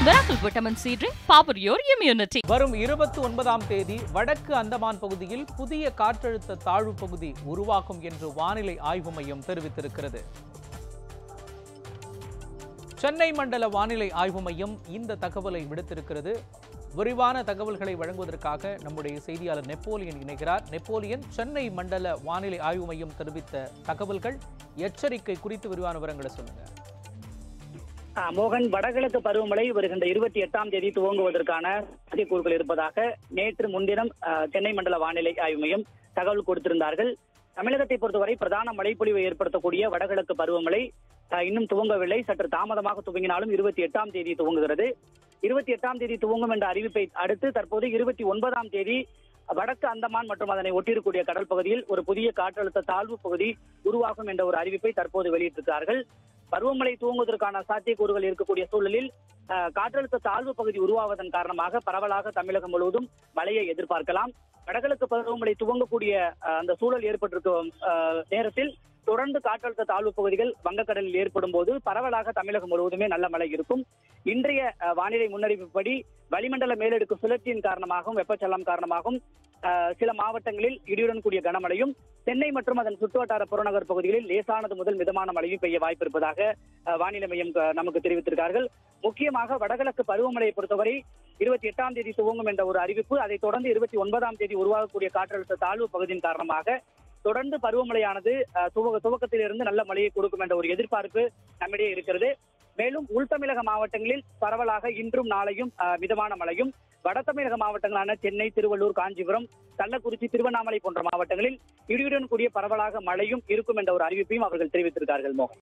Miracle Vitamin C Drink, power your immunity. வரும் இருபத்தி ஒன்பதாம் தேதி வடக்கு அந்தமான் பகுதியில் புதிய காற்றழுத்த தாழ்வு பகுதி உருவாகும் என்று வானிலை ஆய்வு மையம் தெரிவித்திருக்கிறது சென்னை மண்டல வானிலை ஆய்வு மையம் இந்த தகவலை விடுத்திருக்கிறது விரிவான தகவல்களை வழங்குவதற்காக நம்முடைய செய்தியாளர் நெப்போலியன் இணைகிறார் நெப்போலியன் சென்னை மண்டல வானிலை ஆய்வு மையம் தெரிவித்த தகவல்கள் எச்சரிக்கை குறித்து விரிவான விவரங்களை சொல்லுங்க ஆ, மோகன் வடகிழக்கு பருவமழை வருகின்ற இருபத்தி எட்டாம் தேதி துவங்குவதற்கான சாத்தியக்கூறுகள் இருப்பதாக நேற்று முன்தினம் ஆ, சென்னை மண்டல வானிலை ஆய்வு மையம் தகவல் கொடுத்திருந்தார்கள் தமிழகத்தை பொறுத்தவரை பிரதான மழைப்பொழிவை ஏற்படுத்தக்கூடிய வடகிழக்கு பருவமழை ஆ, இன்னும் துவங்கவில்லை சற்று தாமதமாக துவங்கினாலும் இருபத்தி எட்டாம் தேதி துவங்குகிறது இருபத்தி எட்டாம் தேதி துவங்கும் என்ற அறிவிப்பை அடுத்து தற்போது இருபத்தி ஒன்பதாம் தேதி வடக்கு அந்தமான் மற்றும் அதனை ஒட்டியிருக்கக்கூடிய கடல் பகுதியில் ஒரு புதிய காற்றழுத்த தாழ்வு பகுதி உருவாகும் என்ற ஒரு அறிவிப்பை தற்போது வெளியிட்டிருக்கிறார்கள் பருவமழை துவங்குவதற்கான சாத்தியக்கூறுகள் இருக்கக்கூடிய சூழலில் அஹ், காற்றழுத்த தாழ்வு பகுதி உருவாவதன் காரணமாக பரவலாக தமிழகம் முழுவதும் மழையை எதிர்பார்க்கலாம் வடகிழக்கு பருவமழை துவங்கக்கூடிய அஹ், அந்த சூழல் ஏற்பட்டிருக்கும் அஹ், நேரத்தில் தொடர்ந்து காற்றழுத்த தாழ்வு பகுதிகள் வங்கக்கடலில் ஏற்படும் போது பரவலாக தமிழகம் முழுவதுமே நல்ல மழை இருக்கும் இன்றைய அஹ், வானிலை முன்னறிவிப்படி வளிமண்டல மேலடுக்கு சுழற்சியின் காரணமாகவும் வெப்பச்சலனம் காரணமாகவும் அஹ், சில மாவட்டங்களில் இடியுடன் கூடிய கனமழையும் சென்னை மற்றும் அதன் சுற்றுவட்டார புறநகர் பகுதிகளில் லேசானது முதல் மிதமான மழையும் பெய்ய வாய்ப்பு இருப்பதாக அஹ், வானிலை மையம் க- நமக்கு தெரிவித்திருக்கார்கள் முக்கியமாக வடகிழக்கு பருவமழையை பொறுத்தவரை இருபத்தி எட்டாம் தேதி துவங்கும் என்ற ஒரு அறிவிப்பு அதைத் தொடர்ந்து இருபத்தி ஒன்பதாம் தேதி உருவாகக்கூடிய காற்றழுத்த தாழ்வு பகுதியின் காரணமாக தொடர்ந்து பருவமழையானது அஹ், துவக்க துவக்கத்திலிருந்து நல்ல மழையை கொடுக்கும் என்ற ஒரு எதிர்பார்ப்பு நம்மிடையே இருக்கிறது மேலும் உள் தமிழக மாவட்டங்களில் பரவலாக இன்றும் நாளையும் அஹ், மிதமான மழையும் வட தமிழக மாவட்டங்களான சென்னை திருவள்ளூர் காஞ்சிபுரம் கள்ளக்குறிச்சி திருவண்ணாமலை போன்ற மாவட்டங்களில் இடியுடன் கூடிய பரவலாக மழையும் இருக்கும் என்ற ஒரு அறிவிப்பையும் அவர்கள் தெரிவித்திருக்கார்கள் மோகன்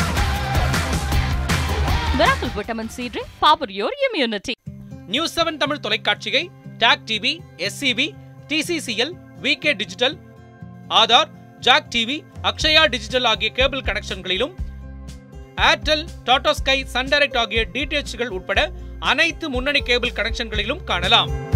Miracle Vitamin C Drink, power your immunity. News seven Tamil தொலைக்காட்சியை டாக் TV SCB TCCL VK digital Aadhaar Jak TV Akshaya digital ஆகிய கேபிள் கனெக்ஷன்களிலும் Airtel Tata Sky Sun Direct ஆகிய டிடிஎச்கள் உட்பட அனைத்து முன்னணி கேபிள் கனெக்ஷன்களிலும் காணலாம்